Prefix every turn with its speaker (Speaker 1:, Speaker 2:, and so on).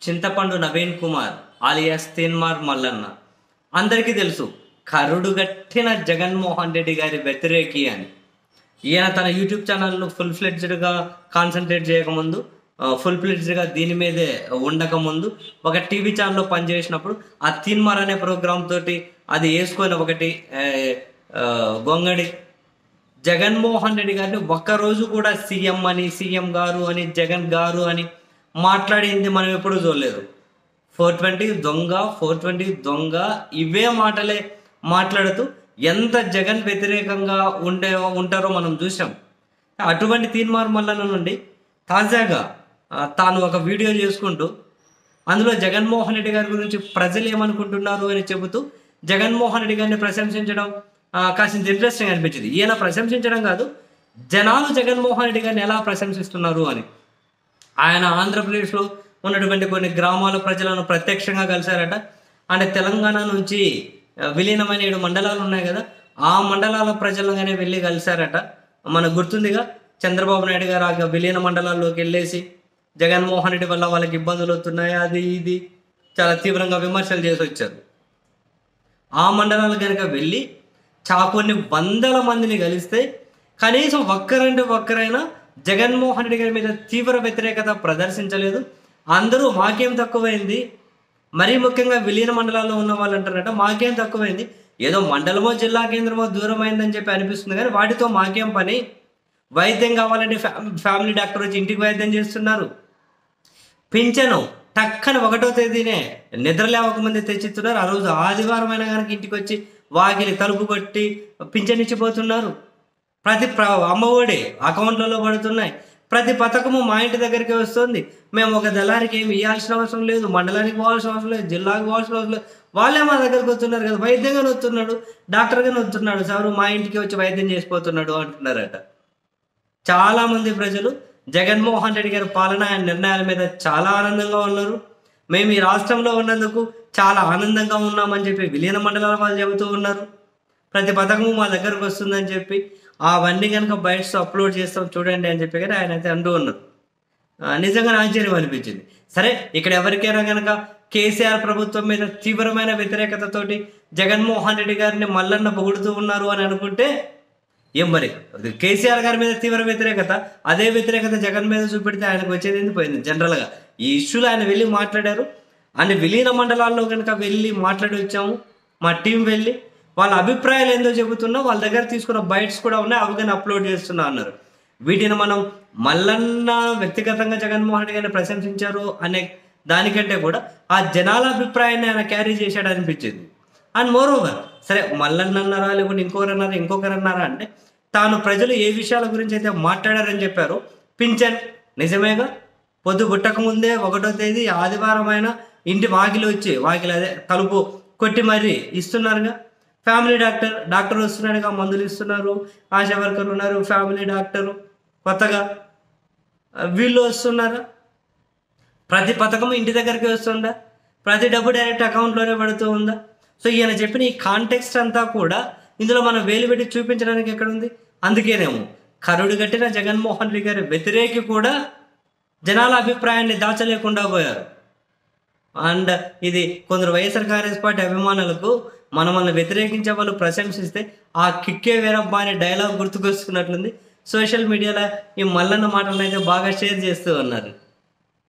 Speaker 1: చింతపండు నవీన్ కుమార్ ఆలియాస్ తీన్మార్ మల్లన్న అందరికీ తెలుసు కరుడుగట్టిన జగన్మోహన్ రెడ్డి గారి వ్యతిరేకి అని ఈయన తన యూట్యూబ్ ఛానల్ను ఫుల్ ఫ్లెడ్జ్డ్గా కాన్సన్ట్రేట్ చేయకముందు ఫుల్ ఫ్లెడ్జ్డ్గా దీని మీదే ఉండకముందు ఒక టీవీ ఛానల్లో పనిచేసినప్పుడు ఆ తీన్మార్ అనే ప్రోగ్రామ్ తోటి అది వేసుకొని ఒకటి ఆ, ఆ, గొంగడి జగన్మోహన్ రెడ్డి గారిని ఒక్కరోజు కూడా సీఎం అని సీఎం గారు అని జగన్ గారు అని మాట్లాడింది మనం ఎప్పుడూ చూడలేదు ఫోర్ ట్వంటీ దొంగ ఫోర్ ట్వంటీ దొంగ ఇవే మాటలే మాట్లాడుతూ ఎంత జగన్ వ్యతిరేకంగా ఉండే ఉంటారో మనం చూసాం అటువంటి తీర్మార్ మల్లన నుండి తాజాగా ఆ, తాను ఒక వీడియో చేసుకుంటూ అందులో జగన్మోహన్ రెడ్డి గారి గురించి ప్రజలు ఏమనుకుంటున్నారు అని చెబుతూ జగన్మోహన్ రెడ్డి గారిని ప్రశంసించడం ఆ, కాసింత ఇంట్రెస్టింగ్ అనిపించింది ఈయన ప్రశంసించడం కాదు జనాలు జగన్మోహన్ రెడ్డి గారిని ఎలా ప్రశంసిస్తున్నారు అని ఆయన ఆంధ్రప్రదేశ్లో ఉన్నటువంటి కొన్ని గ్రామాల ప్రజలను ప్రత్యక్షంగా కలిశారట అంటే తెలంగాణ నుంచి ఆ, విలీనమైన ఏడు మండలాలు ఉన్నాయి కదా ఆ మండలాల ప్రజలుగానే వెళ్ళి కలిశారట మనకు గుర్తుందిగా చంద్రబాబు నాయుడు గారు ఆ విలీన మండలాల్లోకి వెళ్ళేసి జగన్మోహన్ రెడ్డి వల్ల వాళ్ళకి ఇబ్బందులు అవుతున్నాయి అది ఇది చాలా తీవ్రంగా విమర్శలు చేసి వచ్చారు ఆ మండలాలు కనుక వెళ్ళి చా కొన్ని వందల మందిని కలిస్తే కనీసం ఒక్కరంటే ఒక్కరైనా జగన్మోహన్ రెడ్డి గారి మీద తీవ్ర వ్యతిరేకత ప్రదర్శించలేదు అందరూ మాకేం తక్కువైంది మరీ ముఖ్యంగా విలీన మండలాల్లో ఉన్న వాళ్ళు అంటారట మాకేం తక్కువైంది ఏదో మండలమో జిల్లా కేంద్రమో దూరం అయిందని చెప్పి అనిపిస్తుంది కానీ వాటితో మాకేం పని వైద్యం కావాలంటే ఫ్యా ఫ్యామిలీ డాక్టర్ వచ్చి ఇంటికి వైద్యం చేస్తున్నారు పింఛను టక్కన ఒకటో తేదీనే నిద్ర లేవకముందే తెచ్చిస్తున్నారు ఆ రోజు ఆదివారం అయినా కనుక ఇంటికి వచ్చి వాకిలి తలుపు కొట్టి పింఛన్ ఇచ్చిపోతున్నారు ప్రతి ప్ర అమ్మఒడి అకౌంట్లలో పడుతున్నాయి ప్రతి పథకము మా ఇంటి దగ్గరికి వస్తుంది మేము ఒక దళారికి ఏమి ఇవ్వాల్సిన అవసరం లేదు మండలానికి పోవాల్సిన అవసరం లేదు జిల్లాకి పోవాల్సిన అవసరం లేదు వాళ్ళే మా దగ్గరికి వస్తున్నారు కదా వైద్యంగానే వస్తున్నాడు డాక్టర్గానే వస్తున్నాడు సార్ మా ఇంటికి వచ్చి వైద్యం చేసిపోతున్నాడు అంటున్నారట చాలా మంది ప్రజలు జగన్మోహన్ రెడ్డి గారి పాలన ఆయన నిర్ణయాల మీద చాలా ఆనందంగా ఉన్నారు మేము ఈ రాష్ట్రంలో ఉన్నందుకు చాలా ఆనందంగా ఉన్నామని చెప్పి విలీన మండలాల వాళ్ళు చెబుతూ ఉన్నారు ప్రతి పథకము మా దగ్గరకు వస్తుందని చెప్పి అవన్నీ కనుక బయట అప్లోడ్ చేస్తాం చూడండి అని చెప్పి కానీ ఆయన అయితే అంటూ ఉన్నారు ఆ, నిజంగా ఆశ్చర్యం అనిపించింది సరే ఇక్కడ ఎవరికైనా కనుక కేసీఆర్ ప్రభుత్వం మీద తీవ్రమైన వ్యతిరేకతతోటి జగన్మోహన్ రెడ్డి గారిని మల్లన్న పొగుడుతూ ఉన్నారు అని అనుకుంటే ఏం మరి అది కేసీఆర్ గారి మీద తీవ్ర వ్యతిరేకత అదే వ్యతిరేకత జగన్ మీద చూపెడితే ఆయనకు వచ్చేది ఏంది పోయింది జనరల్గా ఈ ఇష్యూలో ఆయన వెళ్ళి మాట్లాడారు అని విలీన మండలాల్లో కనుక వెళ్ళి మాట్లాడి వచ్చాము మా టీం వెళ్ళి వాళ్ళ అభిప్రాయాలు ఏందో చెబుతున్నా వాళ్ళ దగ్గర తీసుకున్న బైట్స్ కూడా ఉన్నాయి అవి కానీ అప్లోడ్ చేస్తున్నా అన్నారు వీటిని మనం మల్లన్న వ్యక్తిగతంగా జగన్మోహన్ రెడ్డి గారిని ప్రశంసించారు అనే దానికంటే కూడా ఆ జనాల అభిప్రాయాన్ని ఆయన క్యారీ చేశాడు అనిపించింది అండ్ మోర్ ఓవర్ సరే మల్లన్న అన్నారా లేకుంటే ఇంకొకరు అన్నారా ఇంకొకరు అన్నారా అంటే తాను ప్రజలు ఏ విషయాల గురించి అయితే మాట్లాడారని చెప్పారు పింఛన్ నిజమేగా పొద్దు పుట్టక ముందే ఒకటో తేదీ ఆదివారం అయినా ఇంటి వాకిలి వచ్చి వాకిలి అదే తలుపు కొట్టి మరీ ఇస్తున్నారుగా ఫ్యామిలీ డాక్టర్ డాక్టర్ వస్తున్నాడుగా మందులు ఇస్తున్నారు ఆశా వర్కర్లు ఉన్నారు ఫ్యామిలీ డాక్టరు కొత్తగా ఆ, వీళ్ళు వస్తున్నారా ప్రతి పథకం ఇంటి దగ్గరికి వస్తుందా ప్రతి డబ్బు డైరెక్ట్ అకౌంట్లోనే పడుతూ ఉందా సో ఈయన చెప్పిన ఈ కాంటెక్స్ట్ అంతా కూడా ఇందులో మనం వేలు పెట్టి చూపించడానికి ఎక్కడ ఉంది అందుకేనేమో కరుడు గట్టిన జగన్మోహన్ రెడ్డి గారి వ్యతిరేకి కూడా జనాల అభిప్రాయాన్ని దాచలేకుండా పోయారు అండ్ ఇది కొందరు వైఎస్ఆర్ కాంగ్రెస్ పార్టీ అభిమానులకు మనం మనల్ని వ్యతిరేకించే వాళ్ళు ప్రశంసిస్తే ఆ కిక్కే వేరబ్బా అనే డైలాగ్ గుర్తుకొస్తున్నట్లుంది సోషల్ మీడియాలో ఈ మల్లన్న మాటలను అయితే బాగా షేర్ చేస్తూ ఉన్నారు